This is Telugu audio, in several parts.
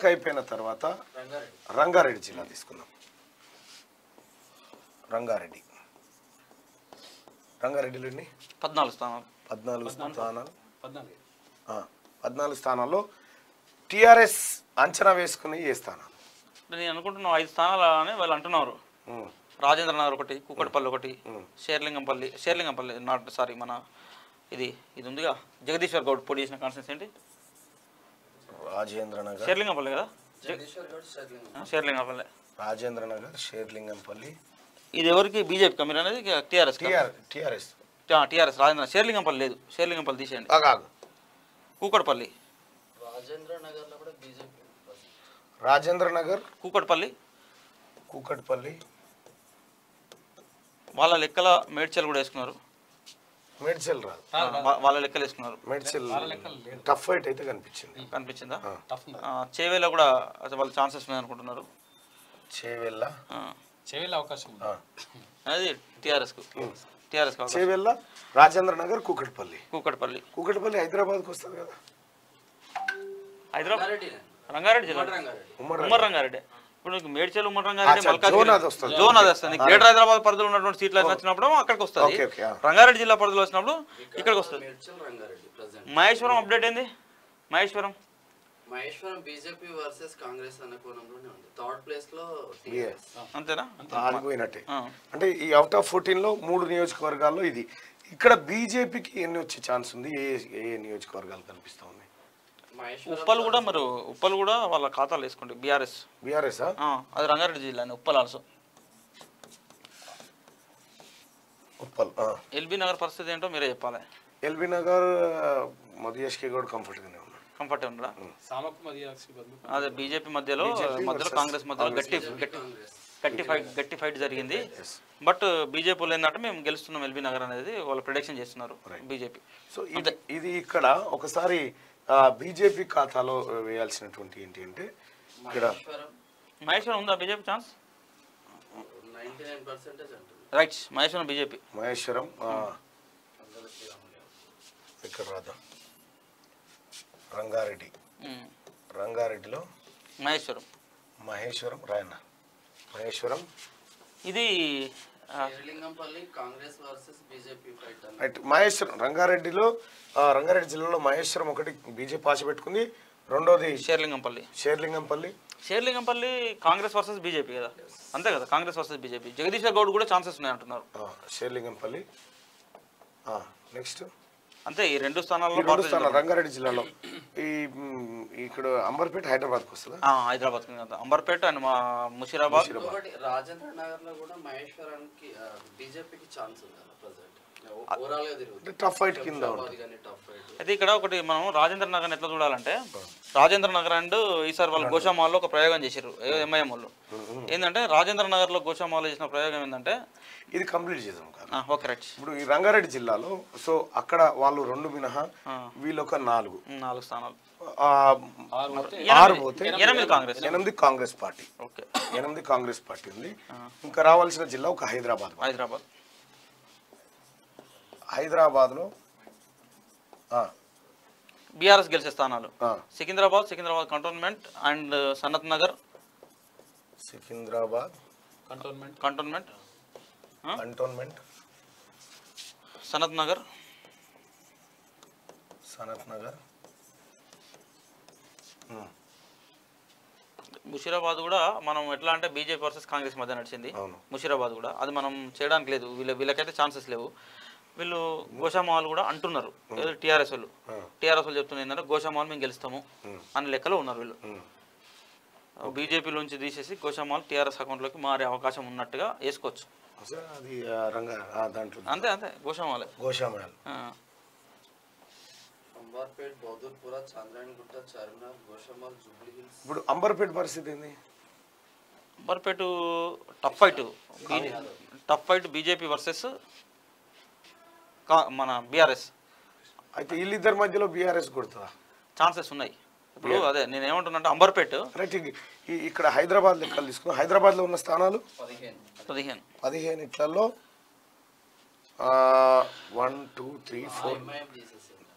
మెదక్ అయిపోయిన తర్వాత రంగారెడ్డి జిల్లా తీసుకుందాం రంగారెడ్డి రంగారెడ్డిలో ఎన్ని పద్నాలుగు స్థానాలు పద్నాలుగు స్థానాలు పద్నాలుగు ఆ, పద్నాలుగు స్థానాల్లో టిఆర్ఎస్ అంచనా వేసుకుని ఏ స్థానాలు అంటే నేను అనుకుంటున్నాను ఐదు స్థానాలు అని వాళ్ళు అంటున్నారు ఉమ్, రాజేంద్ర నగర్ ఒకటి కూకట్పల్లి ఒకటి షేర్లింగంపల్లి షేర్లింగంపల్లి నాట్ సారీ మన ఇది ఇది ఉందిగా జగదీశ్వర్ గౌడ్ పోటీ చేసిన కాన్స్టెన్స్ ఏంటి రాజేంద్ర నగర్ షేర్లింగంపల్లి కదా జగదీశ్వర్ గౌడ్ షర్లింగం ఆ, షేర్లింగంపల్లి రాజేంద్ర నగర్ షేర్లింగంపల్లి ఇది ఎవరికి బీజేపీ మీరు అనేది TRS TR TRS TRS Rajendra Serilingampally లేదు షేర్లింగంపల్లి తీసేయండి ఆగాగు కూకట్పల్లి రాజేంద్ర నగర్ లో కూడా బీజేపీ రాజేంద్ర నగర్ కూకట్పల్లి కూకట్పల్లి వాళ్ళ లెక్కల మేడ్చల్ కూడా వేసుకున్నారు మేడ్చల్ రాదు ఆ, వా- వాళ్ళ లెక్కలు వేసుకున్నారు మేడ్చల్ టఫ్ ఫైట్ అయితే కనిపించింది కనిపించిందా టఫ్ ఉంది ఆ, చేవేలో కూడా అసలు వాళ్ళ ఛాన్సెస్ ఉన్నాయి అనుకుంటున్నారు చేవెళ్ళ ఆ, చెవిలో అవకాశం ఉంది ఆ. అది టీఆర్ఎస్కు టీఆర్ఎస్ కావాలి చేవెళ్ళ రాజేంద్ర నగర్ కూకట్పల్లి కూకట్పల్లి కూకట్పల్లి హైదరాబాద్కి వస్తుంది కదా హైదరాబాద్ రంగారెడ్డి రంగారెడ్డి జిల్లా రంగారెడ్డి ఉమ్మడి ఉమ్మర్ రంగారెడ్డి ఇప్పుడు నీకు మేడ్చల్ ఉమ్మర్ రంగారెడ్డి అచ్చా, మల్కాజ్గిరి జోన్ అది వస్తుంది. జోన్ అది వస్తుంది గ్రేటర్ హైదరాబాద్ పరిధిలో ఉన్నటువంటి సీట్లు వచ్చినప్పుడు అక్కడికి వస్తుంది ఓకే, ఓకే, ఆ. రంగారెడ్డి జిల్లా పరిధిలో వచ్చినప్పుడు ఇక్కడికి వస్తుంది మేడ్చల్ రంగారెడ్డి ప్రజెంట్ మహేశ్వరం అప్డేట్ ఏంది మహేశ్వరం మహేశ్వరం బీజేపీ వర్సెస్ కాంగ్రెస్ అనే కోణంలోనే ఉంది థర్డ్ ప్లేస్ లో Yes. అంతేనా ఆగిపోయినట్టే ఆ. అంటే ఈ అవుట్ ఆఫ్ ఫోర్టీన్ లో మూడు నియోజకవర్గాల్లో ఇది ఇక్కడ బీజేపీకి ఎన్ని వచ్చే ఛాన్స్ ఉంది ఏ ఏ నియోజకవర్గాలు కనిపిస్తా ఉన్నాయి మహేశ్వరం ఉప్పల్ కూడా మరి ఉప్పల్ కూడా వాళ్ళ ఖాతాలు వేసుకోండి బీఆర్ఎస్ బీఆర్ఎస్ అది రంగారెడ్డి జిల్లా ఉప్పల్ ఆల్సో ఉప్పల్ ఎల్బీ నగర్ పరిస్థితి ఏంటో మీరే చెప్పాలి ఎల్బీ నగర్ మధుయష్కి కూడా కంఫర్ట్గానే ఉన్నాడు కంఫర్ట్ ఉండడా సామకు మధ్య లక్ష్మి బదులు అదే బీజేపీ మధ్యలో మధ్యలో కాంగ్రెస్ మధ్యలో గట్టి గట్టి గట్టి ఫైట్ గట్టి ఫైట్ జరిగింది బట్ బీజేపీలో ఏంటంటే మేము గెలుస్తున్నాం ఎల్బీ నగర్ అనేది వాళ్ళు ప్రొడక్షన్ చేస్తున్నారు బీజేపీ సో ఇది ఇది ఇక్కడ ఒకసారి బీజేపీ ఖాతాలో వేయాల్సినటువంటి ఏంటి అంటే ఇక్కడ మహేశ్వరం మహేశ్వరం ఉందా BJP chance ninety nine percentage అంటుంది రైట్ మహేశ్వరం బీజేపీ మహేశ్వరం ఆ, అందరూ శ్రీరాములు గారు. ఇక్కడ రాదా రంగారెడ్డి రంగారెడ్డిలో మహేశ్వరం మహేశ్వరం రాయన్న మహేశ్వరం ఇది ఆ, Serilingampally Congress versus BJP fight అని రైట్ మహేశ్వరం రంగారెడ్డిలో ఆ, రంగారెడ్డి జిల్లాలో మహేశ్వరం ఒకటి బీజేపీ ఆశ పెట్టుకుంది రెండోది షేర్లింగంపల్లి షేర్లింగంపల్లి షేర్లింగంపల్లి కాంగ్రెస్ వర్సెస్ బీజేపీ కదా అంతే కదా కాంగ్రెస్ వర్సెస్ బీజేపీ జగదీశ్వర్ గౌడ్ కూడా ఛాన్సెస్ ఉన్నాయి అంటున్నారు ఆ, షేర్లింగంపల్లి నెక్స్ట్ అంతే ఈ రెండు స్థానాల్లో ఈ రెండు భారతీయ స్థానాలు రంగారెడ్డి జిల్లాలో ఈ మ్, ఇక్కడ అంబర్పేట హైదరాబాద్కి వస్తుందా ఆ, హైదరాబాద్ కింద కదా. అంబర్పేట అండ్ మా ముషిరాబాద్ ఇంకొకటి రాజేంద్ర నగర్ లో కూడా మహేశ్వరానికి బీజేపీకి ఛాన్స్ ఉంది కదా ప్రజెంట్ ఓవరాల్ గా తిరుగుతుంది టఫ్ ఫైట్ కింద ఉంటుంది అది కానీ టఫ్ ఫైట్ అయితే ఇక్కడ ఒకటి మనం రాజేంద్ర నగర్ ఎట్లా చూడాలంటే రాజేంద్ర నగర్ అండ్ ఈసారి వాళ్ళు గోషామాల్లో ఒక ప్రయోగం చేశారు ఎంఐఎం వాళ్ళు ఏంటంటే రాజేంద్ర నగర్లో గోషామాల్లో చేసిన ప్రయోగం ఏంటంటే ఇది కంప్లీట్ చేద్దాం కాదు ఆ, ఓకే రైట్ ఇప్పుడు ఈ రంగారెడ్డి జిల్లాలో సో అక్కడ వాళ్ళు రెండు మినహా వీళ్ళొక నాలుగు నాలుగు స్థానాలు ఆ, ఆరు పోతే ఎనిమిది కాంగ్రెస్ ఎనిమిది కాంగ్రెస్ పార్టీ ఓకే ఎనిమిది కాంగ్రెస్ పార్టీ ఉంది ఇంకా రావాల్సిన జిల్లా ఒక హైదరాబాద్ హైదరాబాద్ హైదరాబాద్లో ఆ, బీఆర్ఎస్ గెలిచే స్థానాలు ఆ, Secunderabad Secunderabad cantonment and Sanath Nagar Secunderabad cantonment cantonment cantonment Sanath Nagar Sanath Nagar ఉమ్, ముషీరాబాద్ కూడా మనం ఎట్లా అంటే బీజేపీ వర్సెస్ కాంగ్రెస్ మధ్య నడిచింది అవును. ముషీరాబాద్ కూడా అది మనం చేయడానికి లేదు వీళ్ళ వీళ్ళకైతే ఛాన్సెస్ లేవు వీళ్ళు గోషామాల్ కూడా అంటున్నారు టీఆర్ఎస్ వాళ్ళు టీఆర్ఎస్ వాళ్ళు చెప్తున్నారు ఏంటంటే గోషామాల్ మేము గెలుస్తాము అనే లెక్కలో ఉన్నారు వీళ్ళు ఉమ్. బీజేపీలోంచి తీసేసి గోషామాల్ టీఆర్ఎస్ అకౌంట్లోకి మారే అవకాశం ఉన్నట్టుగా వేసుకోవచ్చు అసలు అది ఆ, రంగా ఆ, దాంట్లో అంతే అంతే గోషామాలే గోషామయాల్ ఆ. అంబార్పేట్ బౌద్ధపూర చంద్రాయణగుట్ట చార్మినార్ గోషామాల్ జూబ్లీ హిల్స్ ఇప్పుడు అంబర్పేట పరిస్థితి ఏంది Amberpet tough fight tough fight BJP versus మన బీఆర్ఎస్ అయితే వీళ్ళిద్దరి మధ్యలో బీఆర్ఎస్ కొడుతుందా ఛాన్సెస్ ఉన్నాయి ఇప్పుడు అదే నేను ఏమంటున్నా అంటే రైట్ ఇ- ఈ- ఇక్కడ హైదరాబాద్ లెక్కలు తీసుకున్నాం హైదరాబాద్లో ఉన్న స్థానాలు పదిహేను పదిహేను పదిహేను ఇట్లలో one two three four MIM తీసేసింది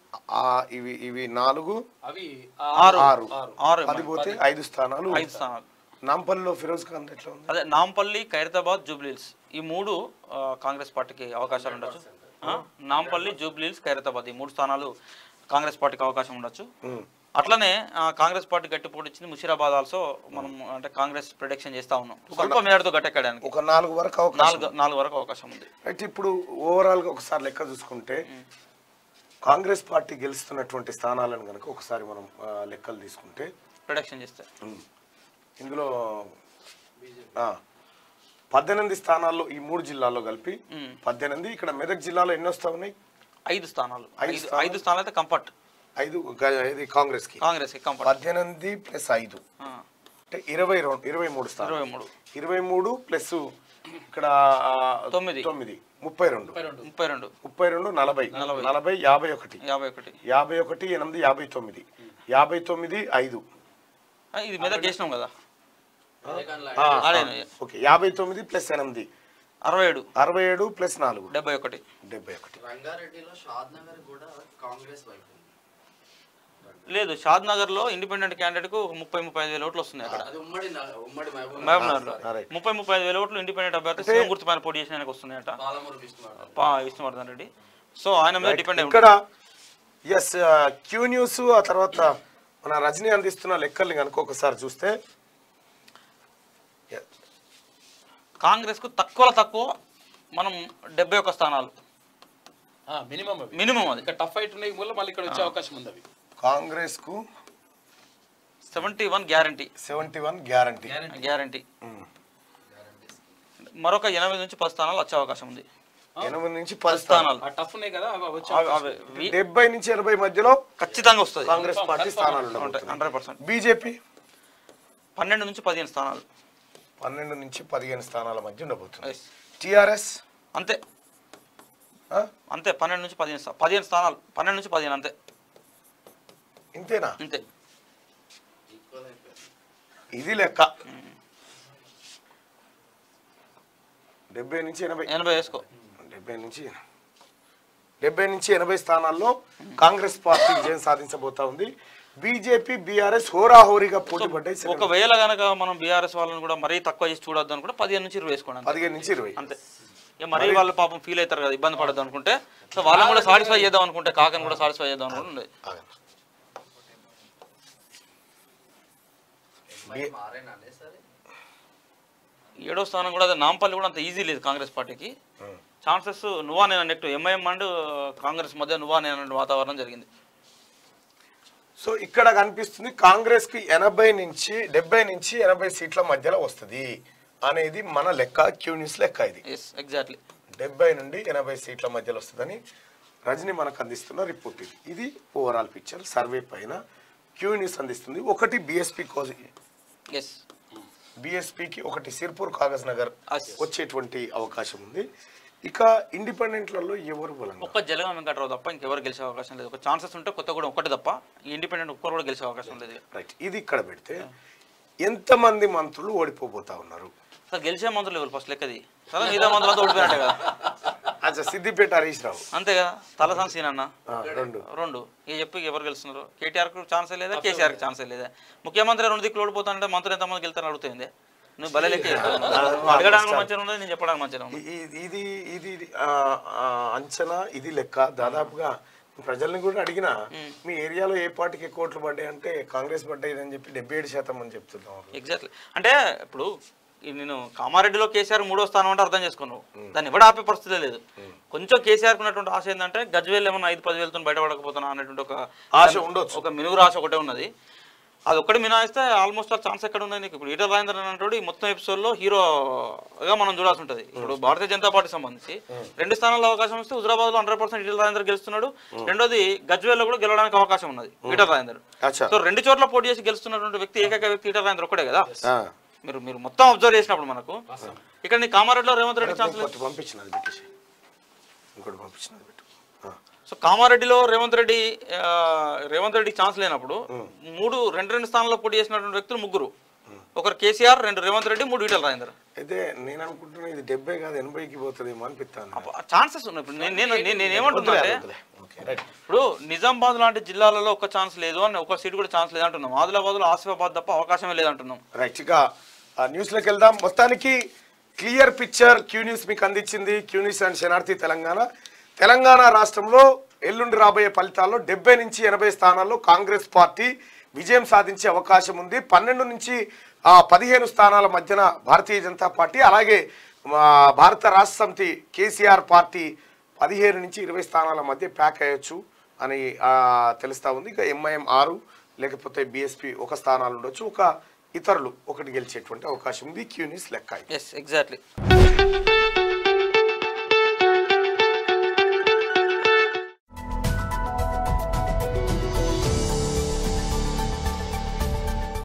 ఆ, ఇవి ఇవి నాలుగు అవి ఆరు ఆరు ఆరు పది పోతే ఐదు స్థానాలు ఐదు స్థానాలు నాంపల్లిలో ఫిరోజ్ ఖాన్ ఎట్లా ఉంది అదే నాంపల్లి ఖైరతాబాద్ జూబ్లీహిల్స్ ఈ మూడు ఆ, కాంగ్రెస్ పార్టీకి అవకాశాలు ఉండొచ్చు ఆ, నాంపల్లి జూబ్లీహిల్స్ ఖైరతాబాద్ ఈ మూడు స్థానాలు కాంగ్రెస్ పార్టీకి అవకాశం ఉండొచ్చు ఉమ్. అట్లనే ఆ, కాంగ్రెస్ పార్టీ గట్టి పోటీ ఇచ్చింది ముషీరాబాద్ ఆల్సో మనం అంటే కాంగ్రెస్ ప్రొడక్షన్ చేస్తా ఉన్నాం స్వల్ప మేరతో గట్టెక్కడానికి ఒక నాలుగు వరకు అవకాశం నాలుగు నాలుగు వరకు అవకాశం ఉంది అయితే ఇప్పుడు ఓవరాల్ గా ఒకసారి లెక్క చూసుకుంటే కాంగ్రెస్ పార్టీ గెలుస్తున్నటువంటి స్థానాలను కనుక ఒకసారి మనం ఆ, లెక్కలు తీసుకుంటే ప్రొడక్షన్ చేస్తే ఉమ్, ఇందులో ఆ, పద్దెనిమిది స్థానాల్లో ఈ మూడు జిల్లాల్లో కలిపి ఉమ్. పద్దెనిమిది ఇక్కడ మెదక్ జిల్లాలో ఎన్ని వస్తా ఉన్నాయి ఐదు స్థానాలు ఐదు ఐదు ఐదు స్థానాలు అయితే కంఫర్ట్ ఐదు గ- ఇది కాంగ్రెస్ కి కాంగ్రెస్ కి కంఫర్ట్ పద్దెనిమిది ప్లస్ ఐదు అంటే ఇరవై రెండు ఇరవై మూడు స్థానాలు ఇరవై మూడు ఇరవై మూడు ప్లస్ ఇక్కడ ఆ, తొమ్మిది. తొమ్మిది ముప్పై రెండు ముప్పై రెండు ముప్పై రెండు నలభై నలభై. నలభై యాభై ఒకటి యాభై ఒకటి యాభై ఒకటి ఎనిమిది యాభై తొమ్మిది యాభై తొమ్మిది ఐదు ఆ, ఇది మెదక్ చేసినాం కదా తెలంగాణలో ఆ, అదే ఓకే యాభై తొమ్మిది ప్లస్ ఎనిమిది అరవై ఏడు అరవై ఏడు ప్లస్ నాలుగు డెబ్బై ఒకటి డెబ్బై ఒకటి రంగారెడ్డిలో షాద్ నగర్ కూడా కాంగ్రెస్ వైపు ఉంది లేదు షాద్ నగర్ లో ఇండిపెండెంట్ క్యాండిడేట్ కు ముప్పై ముప్పై ఐదు వేల ఓట్లు వస్తున్నాయి అక్కడ అది ఉమ్మడి న- ఉమ్మడి మహబూబ్ మహబూబ్ ఆ, నగర్ right. ముప్పై ముప్పై ఐదు వేల ఓట్లు ఇండిపెండెంట్ అభ్యర్థి సీఎం గుర్తు పైన పోటీ చేసిన ఆయనకు వస్తున్నాయట పాలమూరు విష్ణువర్ధన్ పా విష్ణువర్ధన్ రెడ్డి సో ఆయన మీద డిపెండ్ అయి ఇక్కడ ఎస్ క్యూ న్యూస్ ఆ తర్వాత మన రజనీ అందిస్తున్న లెక్కల్ని కనుక ఒకసారి చూస్తే Yeah. కాంగ్రెస్ కు తక్కువలో తక్కువ మనం డెబ్బై ఒక్క స్థానాలు మినిమం అవి మినిమం అది ఇంకా టఫ్ ఫైట్ ఉన్నాయి వల్ల మళ్ళీ ఇక్కడ వచ్చే అవకాశం ఉంది అవి కాంగ్రెస్ కు seventy one guarantee seventy one guarantee guarantee మరొక ఎనభై నుంచి పది స్థానాలు వచ్చే అవకాశం ఉంది ఎనిమిది నుంచి పది స్థానాలు స్థానాలు ఆ టఫ్ ఉన్నాయి కదా అవి వచ్చే అవి- అవి వి- డెబ్బై నుంచి ఎనభై మధ్యలో ఖచ్చితంగా వస్తుంది కాంగ్రెస్ పార్టీ స్థానాలు ఉంటాయి ఉండబోతున్నాయి హండ్రెడ్ పర్సెంట్ బీజేపీ పన్నెండు నుంచి పదిహేను స్థానాలు పన్నెండు నుంచి పదిహేను స్థానాల మధ్య ఉండబోతుంది Yes. టిఆర్ఎస్ అంతే అంతే పన్నెండు నుంచి పదిహేను స్థా- పదిహేను స్థానాలు పన్నెండు నుంచి పదిహేను అంతే ఇంతేనా అంతే ఈక్వల్ అయిపోయింది ఇది లెక్క డెబ్బై నుంచి ఎనభై ఎనభై వేసుకో డెబ్బై నుంచి డెబ్బై నుంచి ఎనభై స్థానాల్లో కాంగ్రెస్ పార్టీ విజయం సాధించబోతా ఉంది బీజేపీ బీఆర్ఎస్ హోరాహోరీగా పోటీ పడ్డాయి ఒకవేళ గనక మనం బీఆర్ఎస్ వాళ్ళని కూడా మరీ తక్కువ చేసి చూడొద్దు అనుకుంటే పదిహేను నుంచి ఇరవై వేసుకోండి అంతే. పదిహేను నుంచి ఇరవై అంతే ఇక మరీ వాళ్ళు పాపం ఫీల్ అవుతారు కదా ఇబ్బంది పడద్దు అనుకుంటే సో వాళ్ళని కూడా సాటిస్ఫై చేద్దాం అనుకుంటే కాకని కూడా సాటిస్ఫై చేద్దాం అనుకుంటే ఉండేది. ఆగండి. మరి మారేనా అనే సరే ఏడో స్థానం కూడా అదే నాంపల్లి కూడా అంత ఈజీ లేదు కాంగ్రెస్ పార్టీకి ఛాన్సెస్ నువ్వా నేను నెక్స్ట్ ఎంఐఎం అండ్ కాంగ్రెస్ మధ్య నువ్వా నేను అనే వాతావరణం జరిగింది సో ఇక్కడ కనిపిస్తుంది కాంగ్రెస్ కి ఎనభై నుంచి డెబ్బై నుంచి ఎనభై సీట్ల మధ్యలో వస్తుంది అనేది మన లెక్క క్యూ న్యూస్ లెక్క ఇది ఎస్ ఎగ్జాక్ట్లీ డెబ్బై నుండి ఎనభై సీట్ల మధ్యలో వస్తుందని రజని మనకు అందిస్తున్న రిపోర్ట్ ఇది ఇది ఓవరాల్ పిక్చర్ సర్వే పైన క్యూ న్యూస్ అందిస్తుంది ఒకటి బిఎస్పి కోసం ఎస్ బిఎస్పికి ఒకటి సిర్పూర్ కాగజ్ నగర్ Yes. వచ్చేటువంటి అవకాశం ఉంది ఇక ఇండిపెండెంట్లలో ఎవరు బలంగా ఒక్క జలగం వెంకట్రావు తప్ప ఇంకెవరు గెలిచే అవకాశం లేదు ఒక ఛాన్సెస్ ఉంటే కొత్త కూడా ఒకటి తప్ప ఈ ఇండిపెండెంట్ ఒక్కరు కూడా గెలిచే అవకాశం లేదు రైట్ ఇది ఇక్కడ పెడితే ఎంతమంది మంత్రులు ఓడిపోబోతా ఉన్నారు అసలు గెలిచే మంత్రులు ఎవరు ఫస్ట్ లెక్కది సరే మిగతా మంత్రులతో ఓడిపోయినట్టే కదా అచ్చా సిద్దిపేట హరీష్ రావు అంతే కదా తలసాని సీన్ అన్న ఆ, రెండు రెండు ఇక చెప్పి ఎవరు గెలుస్తున్నారు కేటీఆర్కి ఛాన్సే లేదా కేసీఆర్కి ఛాన్సే లేదా ముఖ్యమంత్రి రెండు దిక్కులు ఓడిపోతానంటే మంత్రులు ఎంతమంది గెలుతారని అడుగుతుంది నువ్వు భలే లెక్క చెప్తావు. నువ్వు అడగడానికి మంచిగా ఉండదు నేను చెప్పడానికి మంచిగా ఉండదు ఇ- ఇ- ఇది ఇది ఇది, ఆ, ఆ, అంచనా ఇది లెక్క దాదాపుగా ప్రజల్ని కూడా అడిగినా మీ ఏరియాలో ఏ పార్టీకి ఎక్కువ ఓట్లు పడ్డాయి అంటే కాంగ్రెస్ పడ్డాయి అని చెప్పి డెబ్బై ఏడు శాతం అని చెప్తున్నాం ఎగ్జాక్ట్లీ అంటే ఇప్పుడు ఈ నేను కామారెడ్డిలో కేసీఆర్ మూడో స్థానం అంటే అర్థం చేసుకున్నావు దాన్ని ఎవడు ఆపే పరిస్థితి లేదు కొంచెం కేసీఆర్కి ఉన్నటువంటి ఆశ ఏంటంటే గజ్వేల్ ఏమన్నా ఐదు పది వేలతో బయటపడకపోతున్నా అనేటువంటి ఒక ఆశ ఉండొచ్చు. ఒక మినుగురు ఆశ ఒకటే ఉన్నది అది ఒక్కటి మినాయిస్తే ఆల్మోస్ట్ ఆ ఛాన్స్ ఎక్కడ ఉంది నీకు ఇప్పుడు ఈటల రాజేంద్ర అన్నటువంటి ఈ మొత్తం ఎపిసోడ్లో హీరోగా మనం చూడాల్సి ఉంటుంది ఇప్పుడు భారతీయ జనతా పార్టీ సంబంధించి రెండు స్థానాల్లో అవకాశం వస్తే హుజరాబాద్ లో హండ్రెడ్ పర్సెంట్ ఈటల రాజేంద్ర గెలుస్తున్నాడు రెండోది గజ్వేల్లో కూడా గెలవడానికి అవకాశం ఉన్నది ఈటల రాజేందర్ అచ్చా సో రెండు చోట్ల పోటీ చేసి గెలుస్తున్నటువంటి వ్యక్తి ఏకైక వ్యక్తి ఈటల రాజేంద్ర ఒక్కడే కదా ఆ. మీరు మీరు మొత్తం అబ్జర్వ్ చేసినప్పుడు మనకు ఇక్కడ నీ కామారెడ్డిలో రేవంత్ రెడ్డి ఛాన్స్ లేదు ఇంకోటి పంపించినది పెట్టేసి ఇంకోటి పంపించినది పెట్టు ఆ. సో కామారెడ్డిలో రేవంత్ రెడ్డి ఆ, రేవంత్ రెడ్డికి ఛాన్స్ లేనప్పుడు మూడు రెండు రెండు స్థానాల్లో పోటీ చేసినటువంటి వ్యక్తులు ముగ్గురు ఒకరు కేసీఆర్ రెండు రేవంత్ రెడ్డి మూడు ఈటల రాజేందర్ అయితే నేను అనుకుంటున్నా ఇది డెబ్బై కాదు ఎనభైకి పోతుందేమో అనిపిస్తాను ఛాన్సెస్ ఉన్నాయి ఇప్పుడు నేను నేను నేను- నేను ఏమంటున్నా అంటే వద్దులే, వద్దులే. ఓకే రైట్ ఇప్పుడు నిజామాబాద్ లాంటి జిల్లాలలో ఒక ఛాన్స్ లేదు అని ఒక సీట్ కూడా ఛాన్స్ లేదంటున్నాం ఆదిలాబాద్లో ఆసిఫాబాద్ తప్ప అవకాశమే లేదంటున్నాం రైట్ ఇక ఆ న్యూస్లోకి వెళ్దాం మొత్తానికి క్లియర్ పిక్చర్ క్యూ న్యూస్ మీకు అందించింది క్యూ న్యూస్ అండ్ శనార్థి తెలంగాణ తెలంగాణ రాష్ట్రంలో ఎల్లుండి రాబోయే ఫలితాల్లో డెబ్బై నుంచి ఎనభై స్థానాల్లో కాంగ్రెస్ పార్టీ విజయం సాధించే అవకాశం ఉంది పన్నెండు నుంచి ఆ, పదిహేను స్థానాల మధ్యన భారతీయ జనతా పార్టీ అలాగే ఆ, భారత రాష్ట్ర సమితి కేసీఆర్ పార్టీ పదిహేను నుంచి ఇరవై స్థానాల మధ్య ప్యాక్ అయ్యొచ్చు అని ఆ, తెలుస్తా ఉంది ఇక ఎంఐఎం ఆరు లేకపోతే బీఎస్పీ ఒక స్థానాలు ఉండొచ్చు ఒక ఇతరులు ఒకటి గెలిచేటువంటి అవకాశం ఉంది క్యూనిస్ లెక్క ఇది. Yes exactly